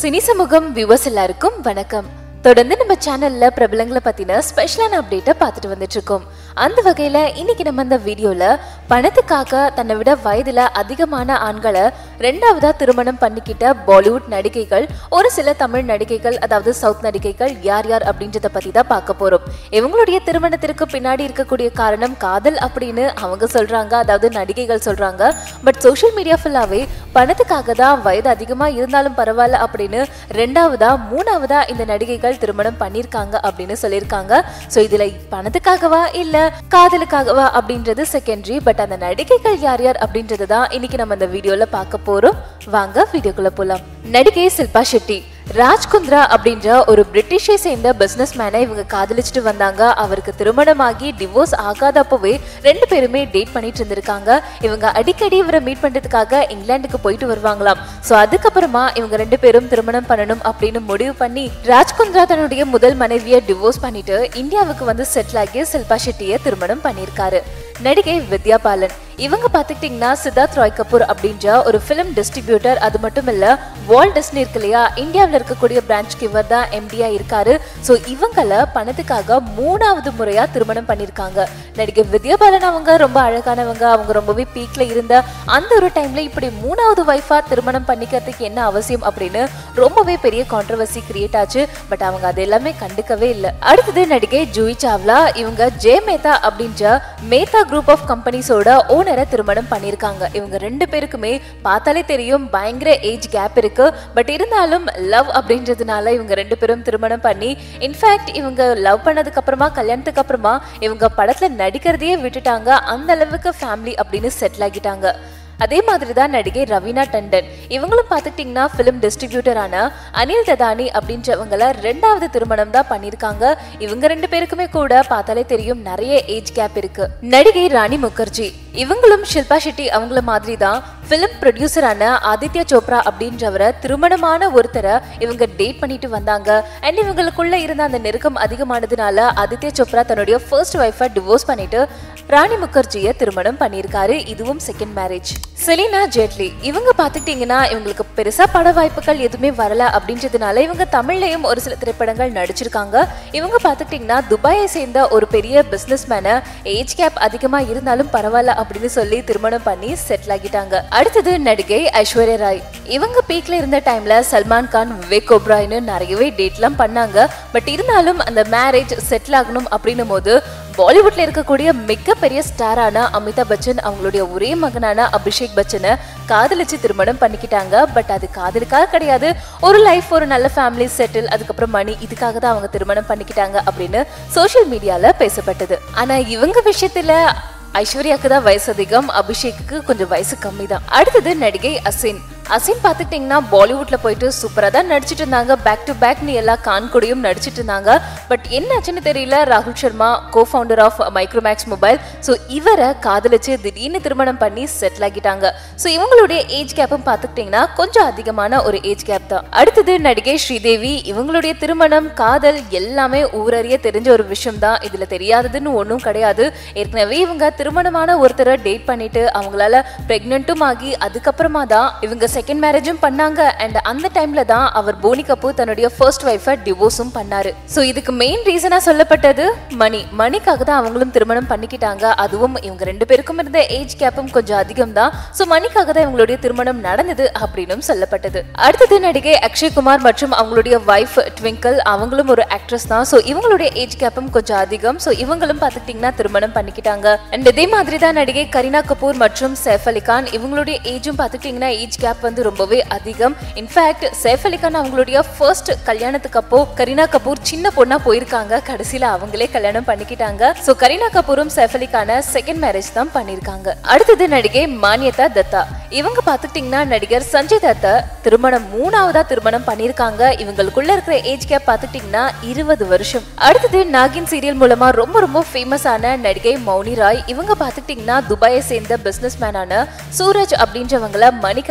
cine சமூகம் viewers எல்லாருக்கும் வணக்கம் தொடர்ந்து நம்ம சேனல்ல பிரபலங்களை பத்தின ஸ்பெஷலான அப்டேட்டை பார்த்துட்டு வந்துட்டு இருக்கோம் அந்த வகையில இன்னைக்கு நம்ம இந்த வீடியோல பணத்துக்காக தன்னை விட வயதுல அதிகமான ஆண்களை ரெண்டாவதா திருமணம் பண்ணிக்கிட்ட பாலிவுட் நடிகைகள் ஒரு சில தமிழ் நடிகைகள் அதாவது சவுத் நடிகைகள் யார் யார் அப்படின்றத பத்தி தான் பார்க்க போறோம் இவங்களுடைய திருமணத்திற்கு பின்னாடி இருக்கக்கூடிய காரணம் காதல் அப்படின்னு அவங்க சொல்றாங்க அதாவது நடிகைகள் சொல்றாங்க பட் சோஷியல் மீடியா ஃபுல்லாவே பணத்துக்காக தான் வயது அதிகமா இருந்தாலும் பரவாயில்ல அப்படின்னு ரெண்டாவதா மூணாவதா இந்த நடிகைகள் திருமணம் பண்ணிருக்காங்க அப்படின்னு சொல்லியிருக்காங்க ஸோ இதுல பணத்துக்காகவா இல்ல காதலுக்காகவா அப்படின்றது செகண்டரி பட் அந்த நடிகைகள் யார் யார் அப்படின்றது தான் இன்னைக்கு நம்ம இந்த வீடியோல பார்க்க போறோம் வாங்க வீடியோக்குள்ள போலாம் நடிகை சில்பா ஷெட்டி ராஜ்குந்த்ரா அப்படின்ற ஒரு பிரிட்டிஷை சேர்ந்த பிசினஸ் மேனை இவங்க காதலிச்சுட்டு வந்தாங்க அவருக்கு திருமணமாகி டிவோர்ஸ் ஆகாதப்பவே ரெண்டு பேருமே டேட் பண்ணிட்டு இருந்திருக்காங்க இவங்க அடிக்கடி இவரை மீட் பண்றதுக்காக இங்கிலாந்துக்கு போயிட்டு வருவாங்களாம் ஸோ அதுக்கப்புறமா இவங்க ரெண்டு பேரும் திருமணம் பண்ணணும் அப்படின்னு முடிவு பண்ணி ராஜ்குந்த்ரா தன்னுடைய முதல் மனைவியை டிவோர்ஸ் பண்ணிட்டு இந்தியாவுக்கு வந்து செட்டில் ஆகி சில்பா ஷெட்டியை திருமணம் பண்ணியிருக்காரு நடிகை வித்யா பாலன் இவங்க பார்த்துக்கிட்டிங்கன்னா சித்தார்த் ராய் கபூர் அப்படின்ற ஒரு ஃபிலிம் டிஸ்ட்ரிபியூட்டர் அது மட்டும் இல்ல வால் டிஸ்னி இருக்கு இல்லையா இந்தியாவில் இருக்கக்கூடிய பிரான்ச்க்கு இவர் தான் எம்டியா இருக்காரு ஸோ இவங்கள பணத்துக்காக மூணாவது முறையா திருமணம் பண்ணியிருக்காங்க நடிகை வித்யா பாலன் அவங்க ரொம்ப அழகானவங்க அவங்க ரொம்பவே பீக்ல இருந்த அந்த ஒரு டைம்ல இப்படி மூணாவது ஒய்ஃபா திருமணம் பண்ணிக்கிறதுக்கு என்ன அவசியம் அப்படின்னு ரொம்பவே பெரிய கான்ட்ரவர்சி கிரியேட் ஆச்சு பட் அவங்க அது எல்லாமே கண்டுக்கவே இல்லை அடுத்தது நடிகை ஜூயி சாவ்லா இவங்க ஜே மேத்தா அப்படின்ற மேத்தா குரூப் ஆஃப் கம்பெனிஸோட ஓனரை திருமணம் பண்ணியிருக்காங்க இவங்க ரெண்டு பேருக்குமே பார்த்தாலே தெரியும் பயங்கர ஏஜ் கேப் இருக்கு பட் இருந்தாலும் லவ் அப்படின்றதுனால இவங்க ரெண்டு பேரும் திருமணம் பண்ணி இன்ஃபேக்ட் இவங்க லவ் பண்ணதுக்கு அப்புறமா கல்யாணத்துக்கு அப்புறமா இவங்க படத்துல நடிக்கிறதையே விட்டுட்டாங்க அந்த அளவுக்கு ஃபேமிலி அப்படின்னு செட்டில் ஆகிட்டாங்க அதே மாதிரி தான் நடிகை ரவீனா டண்டன் இவங்களும் பார்த்துக்கிட்டிங்கன்னா ஃபிலிம் டிஸ்ட்ரிபியூட்டரான அனில் ததானி அப்படின்றவங்கள ரெண்டாவது திருமணம் தான் பண்ணியிருக்காங்க இவங்க ரெண்டு பேருக்குமே கூட பார்த்தாலே தெரியும் நிறைய ஏஜ் கேப் இருக்கு நடிகை ராணி முகர்ஜி இவங்களும் ஷில்பா ஷெட்டி அவங்கள மாதிரி தான் ஃபிலிம் ப்ரொடியூசரான ஆதித்யா சோப்ரா அப்படின்றவரை திருமணமான ஒருத்தரை இவங்க டேட் பண்ணிட்டு வந்தாங்க அண்ட் இவங்களுக்குள்ள இருந்த அந்த நெருக்கம் அதிகமானதுனால ஆதித்யா சோப்ரா தன்னுடைய ஃபர்ஸ்ட் ஒய்ஃபை டிவோர்ஸ் பண்ணிட்டு ராணி முகர்ஜியை திருமணம் பண்ணியிருக்காரு இதுவும் செகண்ட் மேரேஜ் செலினா ஜேட்லி இவங்க பார்த்துக்கிட்டிங்கன்னா இவங்களுக்கு பெருசா பட வாய்ப்புகள் எதுவுமே வரல அப்படின்றதுனால இவங்க தமிழ்லயும் ஒரு சில திரைப்படங்கள் நடிச்சிருக்காங்க இவங்க பார்த்துக்கிட்டிங்கன்னா துபாயை சேர்ந்த ஒரு பெரிய பிசினஸ் மேனை ஏஜ் கேப் அதிகமா இருந்தாலும் பரவாயில்ல அப்படின்னு சொல்லி திருமணம் பண்ணி செட்டில் ஆகிட்டாங்க அடுத்தது நடிகை ஐஸ்வர்யா ராய் இவங்க பீக்ல இருந்த டைம்ல சல்மான் கான் விவேக் ஒப்ராய்னு நிறையவே டேட்லாம் பண்ணாங்க பட் இருந்தாலும் அந்த மேரேஜ் செட்டில் ஆகணும் அப்படின்னும் போது பாலிவுட்ல இருக்கக்கூடிய மிகப்பெரிய ஸ்டாரான அமிதாப் பச்சன் அவங்களுடைய ஒரே மகனான அபிஷேக் பச்சனை காதலிச்சு திருமணம் பண்ணிக்கிட்டாங்க பட் அது காதலுக்காக கிடையாது ஒரு லைஃப் ஒரு நல்ல ஃபேமிலி செட்டில் அதுக்கப்புறம் மணி இதுக்காக தான் அவங்க திருமணம் பண்ணிக்கிட்டாங்க அப்படின்னு சோஷியல் மீடியால பேசப்பட்டது ஆனா இவங்க விஷயத்துல ஐஸ்வர்யாக்கு தான் வயசு அதிகம் அபிஷேக்கு கொஞ்சம் வயசு கம்மி தான் அடுத்தது நடிகை அசின் அசின் பார்த்துக்கிட்டிங்கன்னா பாலிவுட்ல போயிட்டு சூப்பராக தான் நடிச்சிட்டு இருந்தாங்க பேக் டு பேக் நீ எல்லா கான் கூடயும் நடிச்சிட்டு இருந்தாங்க பட் என்னாச்சுன்னு தெரியல ராகுல் Sharma co founder of Micromax mobile so இவரை காதலிச்சு திடீர்னு திருமணம் பண்ணி செட்டில் ஆகிட்டாங்க ஸோ இவங்களுடைய ஏஜ் கேப்பும் பார்த்துக்கிட்டிங்கன்னா கொஞ்சம் அதிகமான ஒரு ஏஜ் கேப் தான் அடுத்தது நடிகை ஸ்ரீதேவி இவங்களுடைய திருமணம் காதல் எல்லாமே ஊரறிய தெரிஞ்ச ஒரு விஷயம் தான் இதில் தெரியாததுன்னு ஒன்றும் கிடையாது ஏற்கனவே இவங்க திருமணமான ஒருத்தரை டேட் பண்ணிட்டு அவங்களால ப்ரெக்னென்ட்டும் ஆகி அதுக்கப்புறமா தான் இவங்க செகண்ட் மேரேஜும் பண்ணாங்க அண்ட் அந்த டைம்ல தான் அவர் போனி கபூர் தன்னுடைய ஃபர்ஸ்ட் ஒய்ஃபை டிவோர்ஸும் பண்ணாரு ஸோ இதுக்கு மெயின் ரீசனா சொல்லப்பட்டது மணி மணிக்காக தான் அவங்களும் திருமணம் பண்ணிக்கிட்டாங்க அதுவும் இவங்க ரெண்டு பேருக்கும் இருந்த ஏஜ் கேப்பும் கொஞ்சம் அதிகம் தான் ஸோ மணிக்காக தான் இவங்களுடைய திருமணம் நடந்தது அப்படின்னும் சொல்லப்பட்டது அடுத்தது நடிகை அக்ஷய் குமார் மற்றும் அவங்களுடைய ஒய்ஃப் ட்விங்கிள் அவங்களும் ஒரு ஆக்ட்ரஸ் தான் ஸோ இவங்களுடைய ஏஜ் கேப்பும் கொஞ்சம் அதிகம் ஸோ இவங்களும் பார்த்துக்கிட்டிங்கன்னா திருமணம் பண்ணிக்கிட்டாங்க அண்ட் இதே மாதிரி தான் நடிகை கரீனா கபூர் மற்றும் சைஃப் அலி கான் இவங்களுடைய ஏஜும் பார்த்துக்கிட்டிங்கன்னா ஏஜ் கேப் வந்து ரொம்பவே அதிகம் இன்ஃபேக்ட் சைஃப் அலி கான் அவங்களுடைய ஃபர்ஸ்ட் கல்யாணத்துக்கு அப்போ கரீனா கபூர் சின்ன பொண்ணா போயிருக்காங்க கடைசியில அவங்களே கல்யாணம் பண்ணிக்கிட்டாங்க ஸோ கரீனா கபூரும் சைஃப் அலி கான செகண்ட் மேரேஜ் தான் பண்ணியிருக்காங்க அடுத்தது நடிகை மானியதா தத்தா இவங்க பார்த்துக்கிட்டிங்கன்னா நடிகர் சஞ்சய் தத்தா திருமணம் மூணாவதா திருமணம் பண்ணியிருக்காங்க இவங்களுக்குள்ள இருக்கிற ஏஜ் கேப் பார்த்துக்கிட்டிங்கன்னா இருபது வருஷம் அடுத்தது நாகின் சீரியல் மூலமா ரொம்ப ரொம்ப ஃபேமஸான நடிகை மௌனி ராய் இவங்க பார்த்துக்கிட்டிங்கன்னா துபாயை சேர்ந்த பிசினஸ் மேனான சூரஜ் அப்படின்றவங்கள மணிக்காக தான்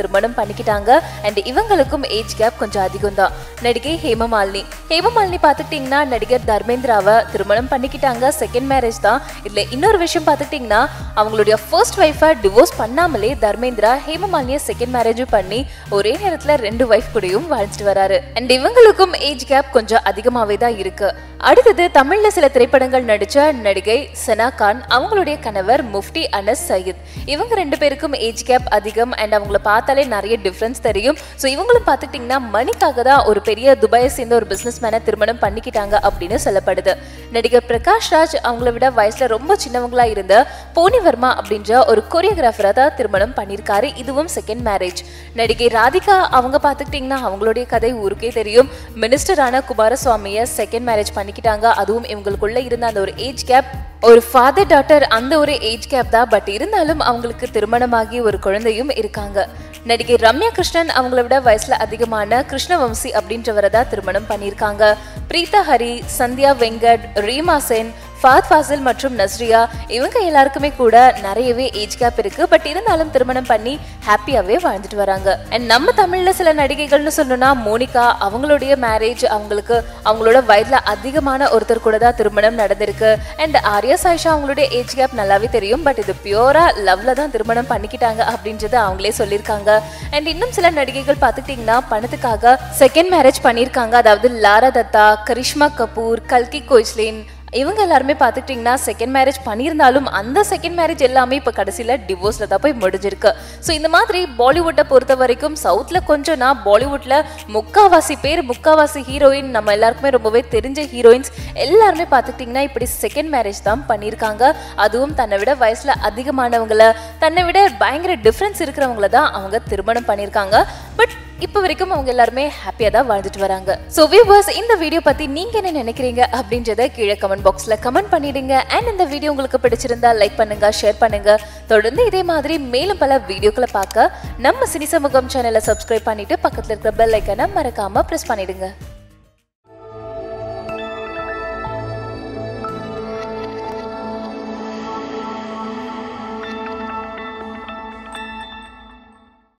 திருமணம் பண்ணிக்கிட்டாங்க அண்ட் இவங்களுக்கும் ஏஜ் கேப் கொஞ்சம் அதிகம் தான் நடிகை ஹேமமாலினி ஹேமமாலினி பார்த்துக்கிட்டிங்கன்னா நடிகர் தர்மேந்திராவை திருமணம் பண்ணிக்கிட்டாங்க செகண்ட் மேரேஜ் தான் இதில் இன்னொரு விஷயம் பார்த்துக்கிட்டிங்கன்னா அவங்களுடைய ஃபர்ஸ்ட் ஒய்ஃபை டிவோர்ஸ் பண்ணாமலே தர்மேந்திரா ஹேமமாலினியை செகண்ட் மேரேஜும் பண்ணி ஒரே நேரத்தில் ரெண்டு ஒய்ஃப் கூடயும் வாழ்ந்துட்டு வராரு அண்ட் இவங்களுக்கும் ஏஜ் கேப் கொஞ்சம் அதிகமாகவே தான் இருக்கு அடுத்தது தமிழ்ல சில திரைப்படங்கள் நடிச்ச நடிகை சனா கான் அவங்களுடைய கணவர் முஃப்டி அனஸ் சயீத் இவங்க ரெண்டு பேருக்கும் ஏஜ் கேப் அதிகம் அண்ட் அவங்கள பார்த்தாலே நிறைய டிஃப்ரென்ஸ் தெரியும் ஸோ இவங்களும் பார்த்துக்கிட்டிங்கன்னா மணிக்காக தான் ஒரு பெரிய துபாயை சேர்ந்த ஒரு பிஸ்னஸ் மேனை திருமணம் பண்ணிக்கிட்டாங்க அப்படின்னு சொல்லப்படுது நடிகர் பிரகாஷ் ராஜ் அவங்கள விட வயசுல ரொம்ப சின்னவங்களா இருந்த போனி வர்மா அப்படின்ற ஒரு கொரியோகிராஃபரை தான் திருமணம் பண்ணியிருக்காரு இதுவும் செகண்ட் மேரேஜ் நடிகை ராதிகா அவங்க பார்த்துக்கிட்டிங்கன்னா அவங்களுடைய கதை ஊருக்கே தெரியும் மினிஸ்டரான குமாரசுவாமியை செகண்ட் மேரேஜ் பண்ணிக்கிட்டாங்க அதுவும் இவங்களுக்குள்ள இருந்த அந்த ஒரு ஏஜ் கேப் ஒரு ஃபாதர் டாட்டர் அந்த ஒரு ஏஜ் கேப் தான் பட் இருந்தாலும் அவங்களுக்கு திருமணமாகி ஒரு குழந்தையும் இருக்காங்க நடிகை ரம்யா கிருஷ்ணன் அவங்கள விட வயசுல அதிகமான கிருஷ்ணவம்சி அப்படின்றவரை தான் திருமணம் பண்ணியிருக்காங்க பிரீதா ஹரி சந்தியா வெங்கட் ரீமா சென் ஃபாத் ஃபாசில் மற்றும் நஸ்ரியா இவங்க எல்லாருக்குமே கூட நிறையவே ஏஜ் கேப் இருக்கு பட் இருந்தாலும் திருமணம் பண்ணி ஹாப்பியாவே வாழ்ந்துட்டு வராங்க அண்ட் நம்ம தமிழ்ல சில நடிகைகள்னு சொல்லணும்னா மோனிகா அவங்களுடைய மேரேஜ் அவங்களுக்கு அவங்களோட வயதுல அதிகமான ஒருத்தர் கூட தான் திருமணம் நடந்திருக்கு அண்ட் ஆர்யா சாய்ஷா அவங்களுடைய ஏஜ் கேப் நல்லாவே தெரியும் பட் இது பியூரா லவ்ல தான் திருமணம் பண்ணிக்கிட்டாங்க அப்படின்றது அவங்களே சொல்லியிருக்காங்க அண்ட் இன்னும் சில நடிகைகள் பார்த்துக்கிட்டிங்கன்னா பணத்துக்காக செகண்ட் மேரேஜ் பண்ணியிருக்காங்க அதாவது லாரா தத்தா கரிஷ்மா கபூர் கல்கி கோய்ஸ்லின் இவங்க எல்லாருமே பார்த்துக்கிட்டிங்கன்னா செகண்ட் மேரேஜ் பண்ணியிருந்தாலும் அந்த செகண்ட் மேரேஜ் எல்லாமே இப்போ கடைசியில் டிவோர்ஸில் தான் போய் முடிஞ்சிருக்கு ஸோ இந்த மாதிரி பாலிவுட்டை பொறுத்த வரைக்கும் சவுத்தில் கொஞ்சம்னா பாலிவுட்டில் முக்காவாசி பேர் முக்காவாசி ஹீரோயின் நம்ம எல்லாருக்குமே ரொம்பவே தெரிஞ்ச ஹீரோயின்ஸ் எல்லாருமே பார்த்துக்கிட்டிங்கன்னா இப்படி செகண்ட் மேரேஜ் தான் பண்ணியிருக்காங்க அதுவும் தன்னை விட வயசில் அதிகமானவங்கள தன்னை விட பயங்கர டிஃப்ரென்ஸ் இருக்கிறவங்கள தான் அவங்க திருமணம் பண்ணியிருக்காங்க பட் இப்போ வரைக்கும் அவங்க எல்லாருமே ஹாப்பியாக தான் வாழ்ந்துட்டு வராங்க ஸோ வியூவர்ஸ் இந்த வீடியோ பற்றி நீங்கள் என்ன நினைக்கிறீங்க அப்படின்றத கீழே கமெண்ட் பாக்ஸில் கமெண்ட் பண்ணிடுங்க அண்ட் இந்த வீடியோ உங்களுக்கு பிடிச்சிருந்தா லைக் பண்ணுங்க ஷேர் பண்ணுங்க தொடர்ந்து இதே மாதிரி மேலும் பல வீடியோக்களை பார்க்க நம்ம சினி சமூகம் சேனலை சப்ஸ்கிரைப் பண்ணிட்டு பக்கத்தில் இருக்கிற பெல் ஐக்கனை மறக்காம ப்ரெஸ் பண்ணிடுங்க